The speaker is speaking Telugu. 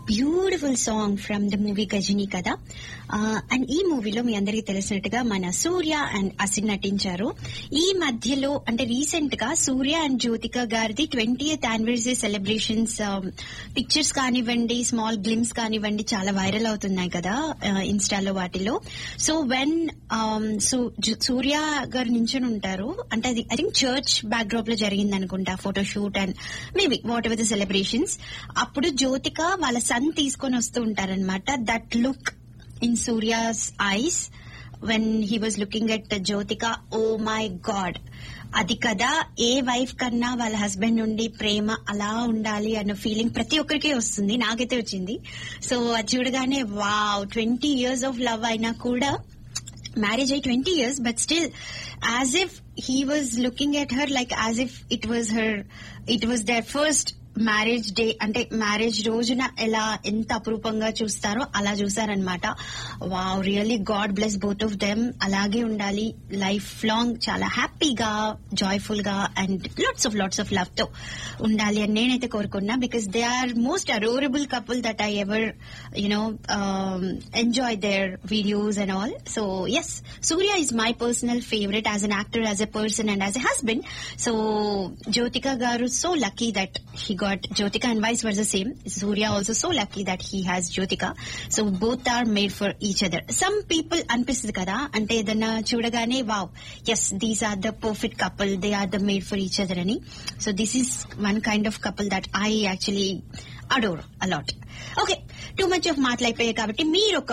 Beautiful song from the movie Ghajini కదా అండ్ ఈ మూవీలో మీ అందరికీ తెలిసినట్టుగా మన సూర్య అండ్ అసిన్ నటించారు ఈ మధ్యలో అంటే రీసెంట్ గా సూర్య అండ్ జ్యోతిక గారిది ట్వంటీయత్ యానివర్సరీ సెలబ్రేషన్స్ పిక్చర్స్ కానివ్వండి స్మాల్ గ్లిమ్స్ కానివ్వండి చాలా వైరల్ అవుతున్నాయి కదా ఇన్స్టాలో వాటిలో సో వెన్ సూర్య గారు నించుని ఉంటారు అంటే అది I think church backdrop లో జరిగింది అనుకుంటా photoshoot and maybe whatever the celebrations అప్పుడు జ్యోతిక వాళ్ళ సన్ తీసుకొని వస్తూ ఉంటారనమాట that look in Suriya's eyes when he was looking at Jyothika oh my God అది కదా ఏ వైఫ్ కన్నా వాళ్ళ హస్బెండ్ నుండి ప్రేమ అలా ఉండాలి అన్న ఫీలింగ్ ప్రతి ఒక్కరికి వస్తుంది నాకైతే వచ్చింది సో అది చూడగానే wow twenty years of love అయినా కూడా మ్యారేజ్ అయి twenty years but still as if he was looking at her like as if it was her it was their first marriage day అంటే మ్యారేజ్ రోజున ఎలా ఎంత అపురూపంగా చూస్తారో అలా చూసారనమాట wow really God bless both of them అలాగే ఉండాలి లైఫ్ లాంగ్ చాలా హ్యాపీగా జాయ్ఫుల్ గా and lots of lots of love తో ఉండాలి అని నేనైతే కోరుకున్నా because they are most adorable couple that I ever you know enjoy their videos and all so yes Suriya is my personal favourite as an actor as a person and as a husband so Jyothika garu so lucky that he got Jyotika and vice versa same. Surya also so lucky that he has Jyotika. So both are made for each other. Some people అనిపిస్తుంది కదా అంటే ఏదన్నా చూడగానే wow yes these are the perfect couple they are the made for each other అని so this is one kind of couple that I actually adore a lot okay too much of మాటలు అయిపోయాయి కాబట్టి మీరు ఒక